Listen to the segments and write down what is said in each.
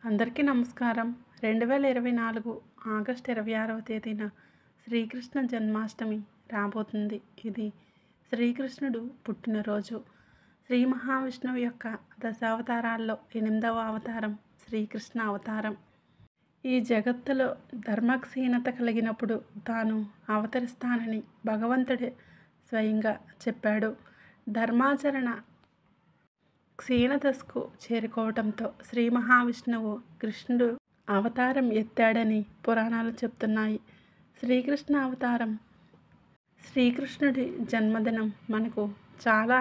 అందరికీ నమస్కారం రెండు వేల ఇరవై నాలుగు ఆగస్ట్ ఇరవై ఆరవ తేదీన శ్రీకృష్ణ జన్మాష్టమి రాబోతుంది ఇది శ్రీకృష్ణుడు పుట్టినరోజు శ్రీ మహావిష్ణువు యొక్క దశావతారాల్లో ఎనిమిదవ అవతారం శ్రీకృష్ణ అవతారం ఈ జగత్తులో ధర్మక్షీణత కలిగినప్పుడు తాను అవతరిస్తానని భగవంతుడే స్వయంగా చెప్పాడు ధర్మాచరణ క్షీణదశకు చేరుకోవడంతో శ్రీ మహావిష్ణువు కృష్ణుడు అవతారం ఎత్తాడని పురాణాలు చెప్తున్నాయి శ్రీకృష్ణ అవతారం శ్రీకృష్ణుడి జన్మదినం మనకు చాలా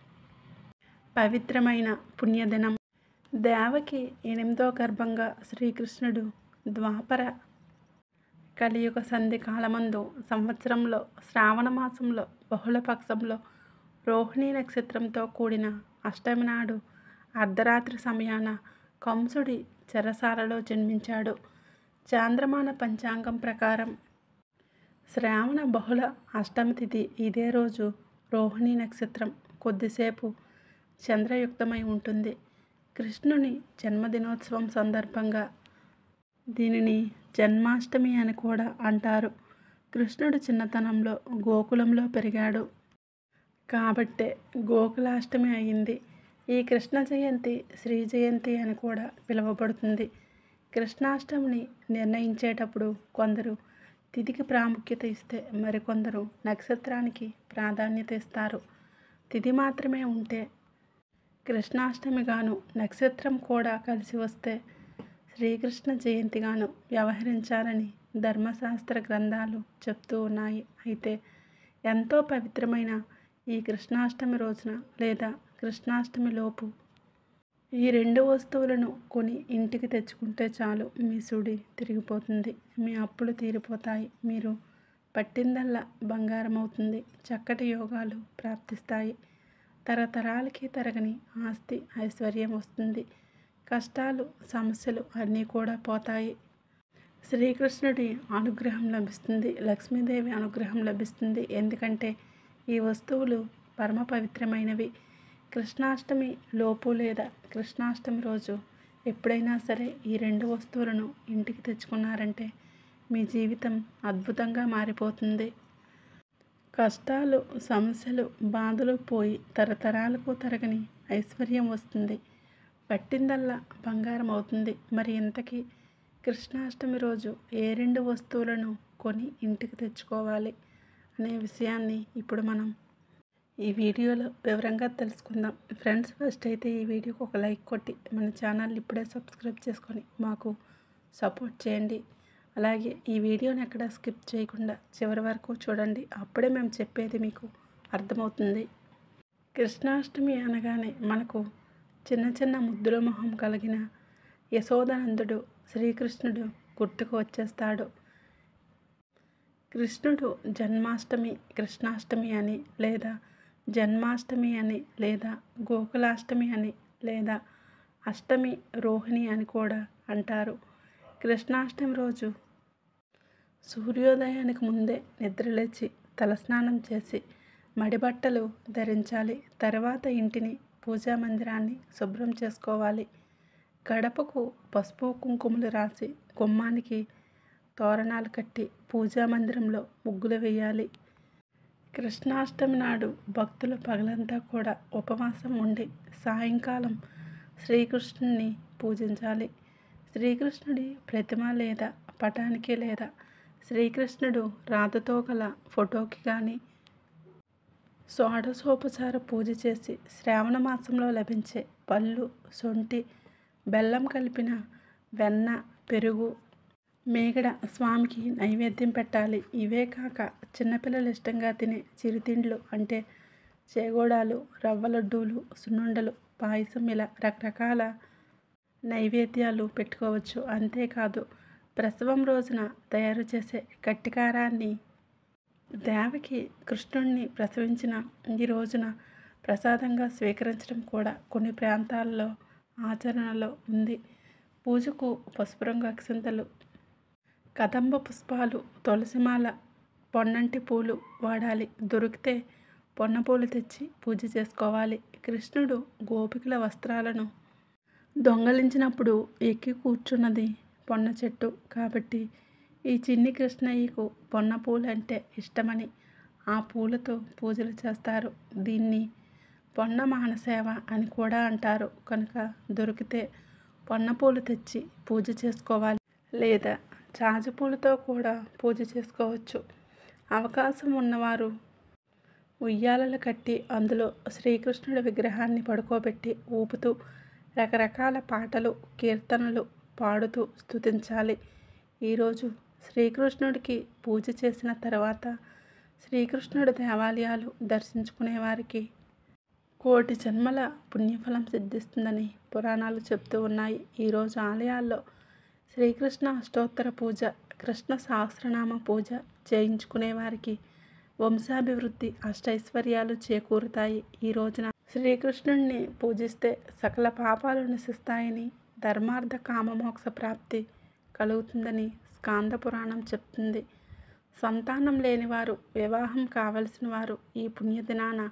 పవిత్రమైన పుణ్యదినం దేవకి ఎనిమిదో గర్భంగా శ్రీకృష్ణుడు ద్వాపర కలియుగ సంధి కాలమందు సంవత్సరంలో శ్రావణ మాసంలో బహుళపక్షంలో రోహిణీ నక్షత్రంతో కూడిన అష్టమి నాడు అర్ధరాత్రి సమయాన కంసుడి చెరసాలలో జన్మించాడు చాంద్రమాన పంచాంగం ప్రకారం శ్రావణ బహుళ అష్టమి తిథి ఇదే రోజు రోహిణీ నక్షత్రం కొద్దిసేపు చంద్రయుక్తమై ఉంటుంది కృష్ణుని జన్మదినోత్సవం సందర్భంగా దీనిని జన్మాష్టమి అని కూడా అంటారు కృష్ణుడు చిన్నతనంలో గోకులంలో పెరిగాడు కాబట్టే గోకులాష్టమి అయింది ఈ కృష్ణ జయంతి శ్రీ జయంతి అని కూడా పిలువబడుతుంది కృష్ణాష్టమిని నిర్ణయించేటప్పుడు కొందరు తిథికి ప్రాముఖ్యత ఇస్తే మరికొందరు నక్షత్రానికి ప్రాధాన్యత ఇస్తారు తిథి మాత్రమే ఉంటే కృష్ణాష్టమిగాను నక్షత్రం కూడా కలిసి వస్తే శ్రీకృష్ణ జయంతిగాను వ్యవహరించాలని ధర్మశాస్త్ర గ్రంథాలు చెప్తూ ఉన్నాయి అయితే ఎంతో పవిత్రమైన ఈ కృష్ణాష్టమి రోజున లేదా కృష్ణాష్టమి లోపు ఈ రెండు వస్తువులను కొని ఇంటికి తెచ్చుకుంటే చాలు మీ సుడి తిరిగిపోతుంది మీ అప్పులు తీరిపోతాయి మీరు పట్టిందల్లా బంగారం అవుతుంది చక్కటి యోగాలు ప్రాప్తిస్తాయి తరతరాలకి తరగని ఆస్తి ఐశ్వర్యం వస్తుంది కష్టాలు సమస్యలు అన్నీ కూడా పోతాయి శ్రీకృష్ణుడి అనుగ్రహం లభిస్తుంది లక్ష్మీదేవి అనుగ్రహం లభిస్తుంది ఎందుకంటే ఈ వస్తువులు పరమ పవిత్రమైనవి కృష్ణాష్టమి లోపు లేదా కృష్ణాష్టమి రోజు ఎప్పుడైనా సరే ఈ రెండు వస్తువులను ఇంటికి తెచ్చుకున్నారంటే మీ జీవితం అద్భుతంగా మారిపోతుంది కష్టాలు సమస్యలు బాధలు పోయి తరతరాలకు తరగని ఐశ్వర్యం వస్తుంది పట్టిందల్లా బంగారం అవుతుంది మరి ఇంతకీ కృష్ణాష్టమి రోజు ఏ రెండు వస్తువులను కొని ఇంటికి తెచ్చుకోవాలి అనే విషయాన్ని ఇప్పుడు మనం ఈ వీడియోలో వివరంగా తెలుసుకుందాం ఫ్రెండ్స్ ఫస్ట్ అయితే ఈ వీడియోకి ఒక లైక్ కొట్టి మన ఛానల్ ఇప్పుడే సబ్స్క్రైబ్ చేసుకొని మాకు సపోర్ట్ చేయండి అలాగే ఈ వీడియోని ఎక్కడ స్కిప్ చేయకుండా చివరి వరకు చూడండి అప్పుడే మేము చెప్పేది మీకు అర్థమవుతుంది కృష్ణాష్టమి అనగానే మనకు చిన్న చిన్న ముద్దుల మొహం కలిగిన యశోదానందుడు శ్రీకృష్ణుడు గుర్తుకు వచ్చేస్తాడు కృష్ణుడు జన్మాష్టమి కృష్ణాష్టమి అని లేదా జన్మాష్టమి అని లేదా గోకులాష్టమి అని లేదా అష్టమి రోహిణి అని కూడా అంటారు కృష్ణాష్టమి రోజు సూర్యోదయానికి ముందే నిద్రలేచి తలస్నానం చేసి మడిబట్టలు ధరించాలి తర్వాత ఇంటిని పూజా మందిరాన్ని శుభ్రం చేసుకోవాలి గడపకు పసుపు కుంకుమలు రాసి గుమ్మానికి తోరణాలు కట్టి పూజా మందిరంలో ముగ్గులు వేయాలి కృష్ణాష్టమి నాడు భక్తులు పగలంతా కూడా ఉపవాసం ఉండి సాయంకాలం శ్రీకృష్ణుని పూజించాలి శ్రీకృష్ణుడి ప్రతిమ లేదా పటానికి లేదా శ్రీకృష్ణుడు రాధతో గల ఫోటోకి కానీ షోడశోపచార పూజ చేసి శ్రావణ మాసంలో లభించే పళ్ళు సొంటి బెల్లం కలిపిన వెన్న పెరుగు మేగడ స్వామికి నైవేద్యం పెట్టాలి ఇవే కాక చిన్నపిల్లలు ఇష్టంగా తినే చిరుతిండ్లు అంటే చేగోడాలు రవ్వ లడ్డూలు సున్నుండలు పాయసం ఇలా రకరకాల నైవేద్యాలు పెట్టుకోవచ్చు అంతేకాదు ప్రసవం రోజున తయారు చేసే గట్టికారాన్ని దేవకి కృష్ణుణ్ణి ప్రసవించిన ఈ రోజున ప్రసాదంగా స్వీకరించడం కూడా కొన్ని ప్రాంతాల్లో ఆచరణలో ఉంది పూజకు పసుపు రంగు అక్షంతలు కదంబ పుష్పాలు తులసిమాల పొన్నంటి పూలు వాడాలి దొరికితే పొన్న పూలు తెచ్చి పూజ చేసుకోవాలి కృష్ణుడు గోపికల వస్త్రాలను దొంగలించినప్పుడు ఎక్కి కూర్చున్నది పొన్న చెట్టు కాబట్టి ఈ చిన్ని కృష్ణయ్యకు పొన్న పూలంటే ఇష్టమని ఆ పూలతో పూజలు చేస్తారు దీన్ని పొన్న మానసేవ అని కూడా అంటారు కనుక దొరికితే పొన్న పూలు తెచ్చి పూజ చేసుకోవాలి లేదా జాజి పూలతో కూడా పూజ చేసుకోవచ్చు అవకాశం ఉన్నవారు ఉయ్యాలలు కట్టి అందులో శ్రీకృష్ణుడి విగ్రహాన్ని పడుకోబెట్టి ఊపుతూ రకరకాల పాటలు కీర్తనలు పాడుతూ స్తుతించాలి ఈరోజు శ్రీకృష్ణుడికి పూజ చేసిన తర్వాత శ్రీకృష్ణుడి దేవాలయాలు దర్శించుకునే వారికి కోటి జన్మల పుణ్యఫలం సిద్ధిస్తుందని పురాణాలు చెప్తూ ఉన్నాయి ఈరోజు ఆలయాల్లో శ్రీకృష్ణ అష్టోత్తర పూజ కృష్ణ సహస్రనామ పూజ చేయించుకునే వారికి వంశాభివృద్ధి అష్టైశ్వర్యాలు చేకూరుతాయి ఈ రోజున శ్రీకృష్ణుడిని పూజిస్తే సకల పాపాలు నశిస్తాయని ధర్మార్థ కామమోక్ష ప్రాప్తి కలుగుతుందని స్కాంద పురాణం చెప్తుంది సంతానం లేనివారు వివాహం కావలసిన వారు ఈ పుణ్యదినాన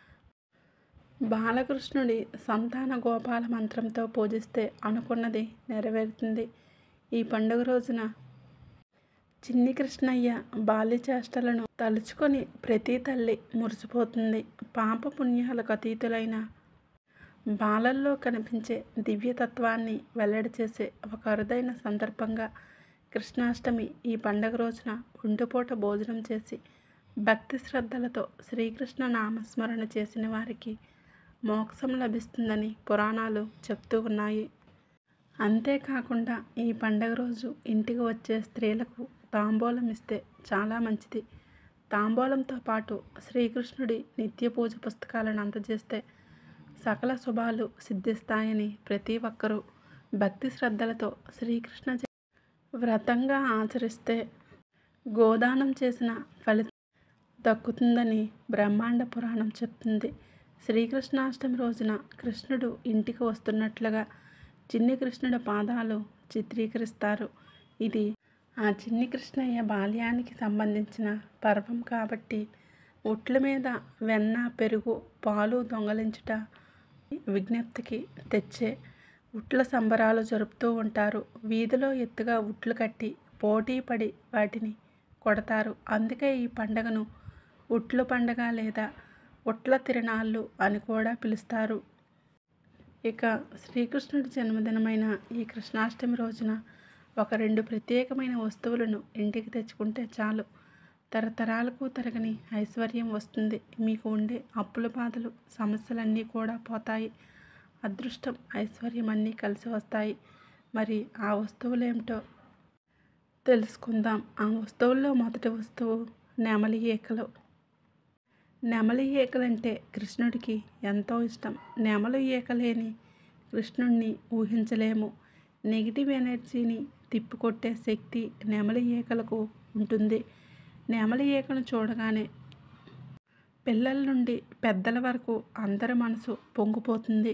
బాలకృష్ణుడి సంతాన గోపాల మంత్రంతో పూజిస్తే అనుకున్నది నెరవేరుతుంది ఈ పండుగ రోజున చిన్ని కృష్ణయ్య బాల్య చేష్టలను తలుచుకొని ప్రతి తల్లి మురిసిపోతుంది పాప పుణ్యాలకు అతీతులైన బాలల్లో కనిపించే దివ్యతత్వాన్ని వెల్లడి చేసే ఒక అరుదైన సందర్భంగా కృష్ణాష్టమి ఈ పండగ రోజున ఒంటిపూట భోజనం చేసి భక్తి శ్రద్ధలతో శ్రీకృష్ణ నామస్మరణ చేసిన వారికి మోక్షం లభిస్తుందని పురాణాలు చెప్తూ ఉన్నాయి అంతేకాకుండా ఈ పండగ రోజు ఇంటికి వచ్చే స్త్రీలకు తాంబూలం ఇస్తే చాలా మంచిది తాంబూలంతో పాటు శ్రీకృష్ణుడి నిత్య పూజ పుస్తకాలను అందజేస్తే సకల శుభాలు సిద్ధిస్తాయని ప్రతి ఒక్కరూ భక్తి శ్రద్ధలతో శ్రీకృష్ణ జ- వ్రతంగా ఆచరిస్తే గోదానం చేసిన ఫలితం దక్కుతుందని బ్రహ్మాండ పురాణం చెప్తుంది శ్రీకృష్ణాష్టమి రోజున కృష్ణుడు ఇంటికి వస్తున్నట్లుగా చిన్ని కృష్ణుడి పాదాలు చిత్రీకరిస్తారు ఇది ఆ చిన్ని కృష్ణయ్య బాల్యానికి సంబంధించిన పర్వం కాబట్టి ఉట్ల మీద వెన్న పెరుగు పాలు దొంగలించుట విజ్ఞప్తికి తెచ్చే ఉట్ల సంబరాలు జరుపుతూ ఉంటారు వీధిలో ఎత్తుగా ఉట్లు కట్టి పోటీ పడి వాటిని కొడతారు అందుకే ఈ పండగను ఉట్ల పండగ లేదా ఉట్ల తిరణాళ్ళు అని కూడా పిలుస్తారు ఇక శ్రీకృష్ణుడి జన్మదినమైన ఈ కృష్ణాష్టమి రోజున ఒక రెండు ప్రత్యేకమైన వస్తువులను ఇంటికి తెచ్చుకుంటే చాలు తరతరాలకు తరగని ఐశ్వర్యం వస్తుంది మీకు ఉండే అప్పుల బాధలు సమస్యలన్నీ కూడా పోతాయి అదృష్టం ఐశ్వర్యం అన్నీ కలిసి వస్తాయి మరి ఆ వస్తువులేమిటో తెలుసుకుందాం ఆ వస్తువుల్లో మొదటి వస్తువు నెమలి ఈకలు నెమలి ఈకలంటే కృష్ణుడికి ఎంతో ఇష్టం నెమలి ఈక లేని కృష్ణుడిని ఊహించలేము నెగిటివ్ ఎనర్జీని తిప్పికొట్టే శక్తి నెమలి ఈకలకు ఉంటుంది నెమలి ఈకను చూడగానే పిల్లల నుండి పెద్దల వరకు అందరి మనసు పొంగిపోతుంది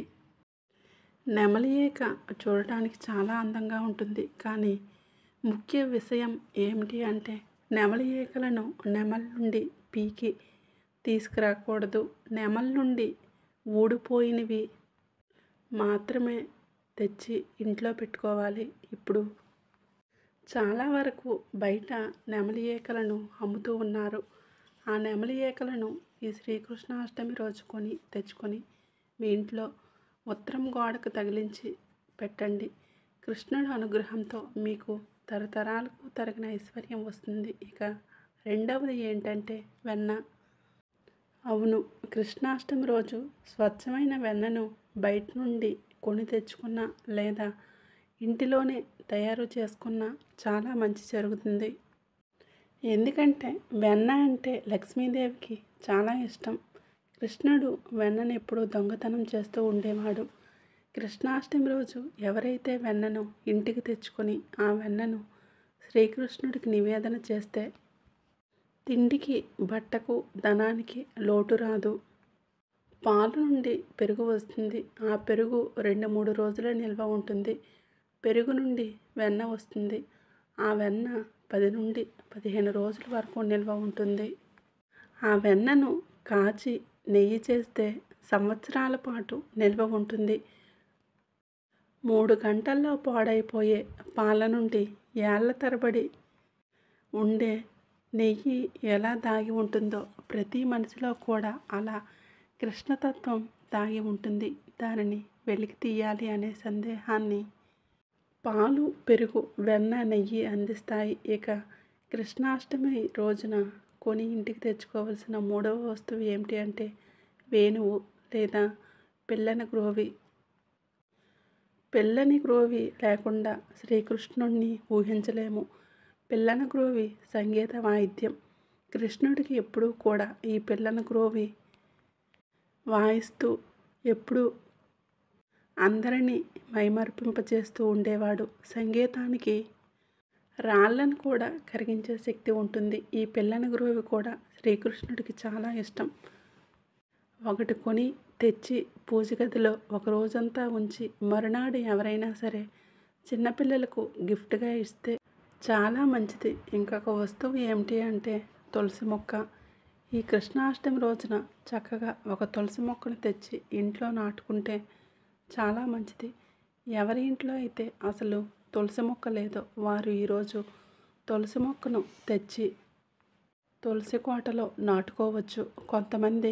నెమలి ఈక చూడటానికి చాలా అందంగా ఉంటుంది కానీ ముఖ్య విషయం ఏమిటి అంటే నెమలి ఈకలను నెమల నుండి పీకి తీసుకురాకూడదు నెమల నుండి ఊడిపోయినవి మాత్రమే తెచ్చి ఇంట్లో పెట్టుకోవాలి ఇప్పుడు చాలా వరకు బయట నెమలి ఈకలను అమ్ముతూ ఉన్నారు ఆ నెమలి ఈకలను ఈ శ్రీకృష్ణాష్టమి రోజు కొని తెచ్చుకొని మీ ఇంట్లో ఉత్తరం గోడకు తగిలించి పెట్టండి కృష్ణుడు అనుగ్రహంతో మీకు తరతరాలకు తరగిన ఐశ్వర్యం వస్తుంది ఇక రెండవది ఏంటంటే వెన్న అవును కృష్ణాష్టమి రోజు స్వచ్ఛమైన వెన్నను బయట నుండి కొని తెచ్చుకున్న లేదా ఇంటిలోనే తయారు చేసుకున్న చాలా మంచి జరుగుతుంది ఎందుకంటే వెన్న అంటే లక్ష్మీదేవికి చాలా ఇష్టం కృష్ణుడు వెన్నను ఎప్పుడూ దొంగతనం చేస్తూ ఉండేవాడు కృష్ణాష్టమి రోజు ఎవరైతే వెన్నను ఇంటికి తెచ్చుకొని ఆ వెన్నను శ్రీకృష్ణుడికి నివేదన చేస్తే తిండికి బట్టకు ధనానికి లోటు రాదు పాలు నుండి పెరుగు వస్తుంది ఆ పెరుగు రెండు మూడు రోజుల నిల్వ ఉంటుంది పెరుగు నుండి వెన్న వస్తుంది ఆ వెన్న పది నుండి పదిహేను రోజుల వరకు నిల్వ ఉంటుంది ఆ వెన్నను కాచి నెయ్యి చేస్తే సంవత్సరాల పాటు నిల్వ ఉంటుంది మూడు గంటల్లో పాడైపోయే పాల నుండి ఏళ్ల తరబడి ఉండే నెయ్యి ఎలా దాగి ఉంటుందో ప్రతి మనిషిలో కూడా అలా కృష్ణతత్వం దాగి ఉంటుంది దానిని వెలికి తీయాలి అనే సందేహాన్ని పాలు పెరుగు వెన్న నెయ్యి అందిస్తాయి ఇక కృష్ణాష్టమి రోజున కొని ఇంటికి తెచ్చుకోవలసిన మూడవ వస్తువు ఏమిటి అంటే వేణువు లేదా పిల్లన గ్రోవి పిల్లని గ్రోవి లేకుండా శ్రీకృష్ణుణ్ణి ఊహించలేము పిల్లన గ్రోవి సంగీత వాయిద్యం కృష్ణుడికి ఎప్పుడూ కూడా ఈ పిల్లన గ్రోవి వాయిస్తూ ఎప్పుడూ అందరినీ మైమర్పింపచేస్తూ ఉండేవాడు సంగీతానికి రాళ్ళను కూడా కరిగించే శక్తి ఉంటుంది ఈ పిల్లని గ్రోవి కూడా శ్రీకృష్ణుడికి చాలా ఇష్టం ఒకటి కొని తెచ్చి పూజ గదిలో ఒక రోజంతా ఉంచి మరునాడు ఎవరైనా సరే చిన్నపిల్లలకు గిఫ్ట్గా ఇస్తే చాలా మంచిది ఇంకొక వస్తువు ఏమిటి అంటే తులసి మొక్క ఈ కృష్ణాష్టమి రోజున చక్కగా ఒక తులసి మొక్కను తెచ్చి ఇంట్లో నాటుకుంటే చాలా మంచిది ఎవరి ఇంట్లో అయితే అసలు తులసి మొక్క లేదో వారు ఈరోజు తులసి మొక్కను తెచ్చి తులసి కోటలో నాటుకోవచ్చు కొంతమంది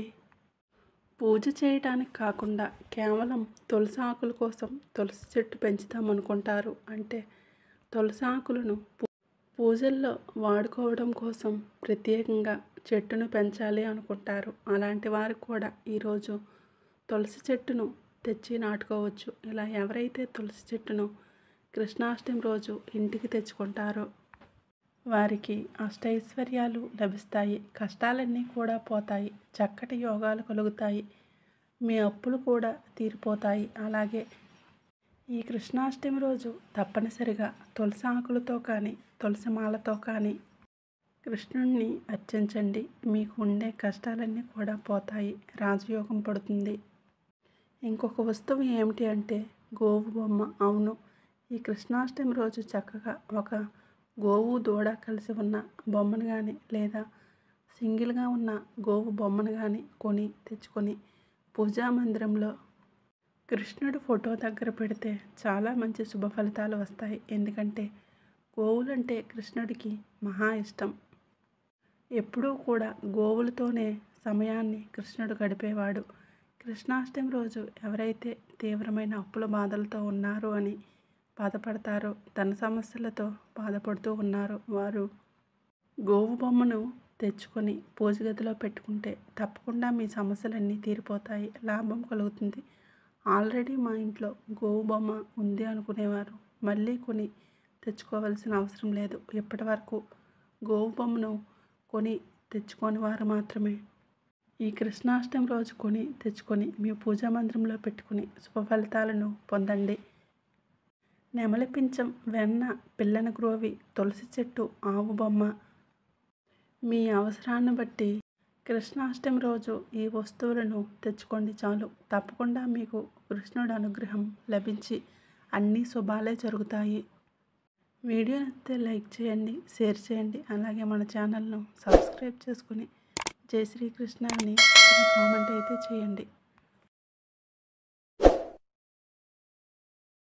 పూజ చేయడానికి కాకుండా కేవలం తులసి ఆకుల కోసం తులసి చెట్టు పెంచుతామనుకుంటారు అంటే తులసి ఆకులను పూ- పూజల్లో వాడుకోవడం కోసం ప్రత్యేకంగా చెట్టును పెంచాలి అనుకుంటారు అలాంటి వారు కూడా ఈరోజు తులసి చెట్టును తెచ్చి నాటుకోవచ్చు ఇలా ఎవరైతే తులసి చెట్టును కృష్ణాష్టమి రోజు ఇంటికి తెచ్చుకుంటారో వారికి అష్టైశ్వర్యాలు లభిస్తాయి కష్టాలన్నీ కూడా పోతాయి చక్కటి యోగాలు కలుగుతాయి మీ అప్పులు కూడా తీరిపోతాయి అలాగే ఈ కృష్ణాష్టమి రోజు తప్పనిసరిగా తులసి ఆకులతో కానీ తులసి మాలతో కానీ కృష్ణుణ్ణి అర్చించండి మీకు ఉండే కష్టాలన్నీ కూడా పోతాయి రాజయోగం పడుతుంది ఇంకొక వస్తువు ఏమిటి అంటే గోవు బొమ్మ అవును ఈ కృష్ణాష్టమి రోజు చక్కగా ఒక గోవు దూడ కలిసి ఉన్న బొమ్మను కానీ లేదా సింగిల్గా ఉన్న గోవు బొమ్మను కానీ కొని తెచ్చుకొని పూజా మందిరంలో కృష్ణుడు ఫోటో దగ్గర పెడితే చాలా మంచి శుభ ఫలితాలు వస్తాయి ఎందుకంటే గోవులంటే కృష్ణుడికి మహా ఇష్టం ఎప్పుడూ కూడా గోవులతోనే సమయాన్ని కృష్ణుడు గడిపేవాడు కృష్ణాష్టమి రోజు ఎవరైతే తీవ్రమైన అప్పుల బాధలతో ఉన్నారో అని బాధపడతారో ధన సమస్యలతో బాధపడుతూ ఉన్నారో వారు గోవు బొమ్మను తెచ్చుకొని పూజ గదిలో పెట్టుకుంటే తప్పకుండా మీ సమస్యలన్నీ తీరిపోతాయి లాభం కలుగుతుంది ఆల్రెడీ మా ఇంట్లో గోవు బొమ్మ ఉంది అనుకునేవారు మళ్ళీ కొని తెచ్చుకోవాల్సిన అవసరం లేదు ఇప్పటి వరకు గోవు బొమ్మను కొని తెచ్చుకొని వారు మాత్రమే ఈ కృష్ణాష్టమి రోజు కొని తెచ్చుకొని మీ పూజా మందిరంలో పెట్టుకుని శుభ ఫలితాలను పొందండి నెమలి పించం వెన్న పిల్లన గ్రోవి తులసి చెట్టు ఆవు బొమ్మ మీ అవసరాన్ని బట్టి కృష్ణాష్టమి రోజు ఈ వస్తువులను తెచ్చుకోండి చాలు తప్పకుండా మీకు కృష్ణుడి అనుగ్రహం లభించి అన్ని శుభాలే జరుగుతాయి వీడియో నచ్చితే లైక్ చేయండి షేర్ చేయండి అలాగే మన ఛానల్ను సబ్స్క్రైబ్ చేసుకుని జై శ్రీకృష్ణ అని కామెంట్ అయితే చేయండి